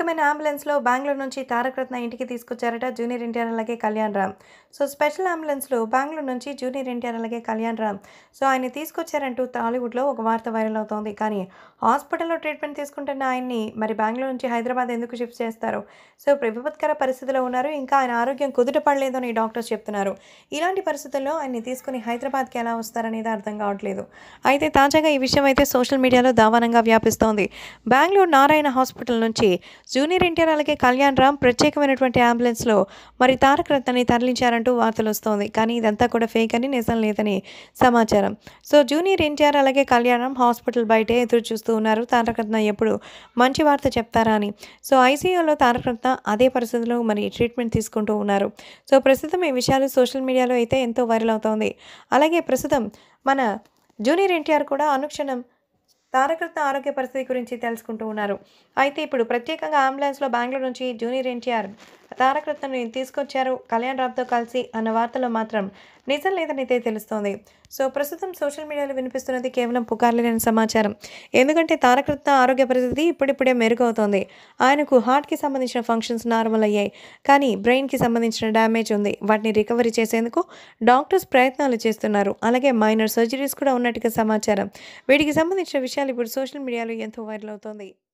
ప్రత్యేకమైన అంబులెన్స్‌లో బెంగుళూరు నుంచి తారక రత్న ఇంటికి తీసుకొచ్చారట జూనియర్ ఎన్టీఆర్ అలాగే కళ్యాణ్ రామ్. సో, స్పెషల్ అంబులెన్స్‌లో బెంగుళూరు నుంచి జూనియర్ ఎన్టీఆర్ అలాగే కళ్యాణ్ రామ్. సో, ఆయన్ని తీసుకొచ్చారంటూ టాలీవుడ్‌లో ఒక వార్త వైరల్ అవుతోంది. కానీ హాస్పిటల్‌లో ట్రీట్మెంట్ తీసుకుంటున్న ఆయన్ని మరి బెంగుళూరు నుంచి హైదరాబాద్ ఎందుకు షిఫ్ట్ చేస్తారు? సో, విపత్కర పరిస్థితిలో ఉన్నారు. ఇంకా ఆయన ఆరోగ్యం కుదుట పడలేదు అని డాక్టర్స్ చెప్తున్నారు. ఇలాంటి పరిస్థితుల్లో ఆయన్ని తీసుకొని హైదరాబాద్‌కి ఎలా వస్తారనేది అర్థం కావట్లేదు. అయితే తాజాగా ఈ విషయం అయితే సోషల్ మీడియాలో దావానంగా వ్యాపిస్తోంది. బెంగుళూరు నారాయణ హాస్పిటల్ నుంచి జూనియర్ ఎన్టీఆర్ అలాగే కళ్యాణ్ రామ్ ప్రత్యేకమైనటువంటి అంబులెన్స్‌లో మరి తారక రత్నని తరలించారంటూ వార్తలొస్తోంది. కానీ ఇదంతా కూడా ఫేక్ అని నిజం లేదని సమాచారం. సో, జూనియర్ ఎన్టీఆర్ అలాగే కళ్యాణ్ రామ్ హాస్పిటల్ బయటే ఎదురు చూస్తూ ఉన్నారు తారక రత్న ఎప్పుడు మంచి వార్త చెప్తారా అని. సో, ఐసీయూలో తారక రత్న అదే పరిస్థితిలో మరి ట్రీట్మెంట్ తీసుకుంటూ ఉన్నారు. సో, ప్రస్తుతం ఈ విషయాలు సోషల్ మీడియాలో అయితే ఎంతో వైరల్ అవుతోంది. అలాగే ప్రస్తుతం మన జూనియర్ ఎన్టీఆర్ కూడా అనుక్షణం తారక రత్న ఆరోగ్య పరిస్థితి గురించి తెలుసుకుంటూ ఉన్నారు. అయితే ఇప్పుడు ప్రత్యేకంగా అంబులెన్స్‌లో బెంగుళూరు నుంచి జూనియర్ ఎన్టీఆర్ తారక రత్నని తీసుకొచ్చారు కళ్యాణ్ రామ్‌తో కలిసి అన్న వార్తలో మాత్రం నిజం లేదనైతే తెలుస్తోంది. సో, ప్రస్తుతం సోషల్ మీడియాలో వినిపిస్తున్నది కేవలం పుకార్లేనని సమాచారం. ఎందుకంటే తారక రత్న ఆరోగ్య పరిస్థితి ఇప్పుడిప్పుడే మెరుగవుతోంది. ఆయనకు హార్ట్‌కి సంబంధించిన ఫంక్షన్స్ నార్మల్ అయ్యాయి. కానీ బ్రెయిన్‌కి సంబంధించిన డ్యామేజ్ ఉంది. వాటిని రికవరీ చేసేందుకు డాక్టర్స్ ప్రయత్నాలు చేస్తున్నారు. అలాగే మైనర్ సర్జరీస్ కూడా ఉన్నట్టుగా సమాచారం. వీటికి సంబంధించిన విషయాలు ఇప్పుడు సోషల్ మీడియాలో ఎంతో వైరల్ అవుతోంది.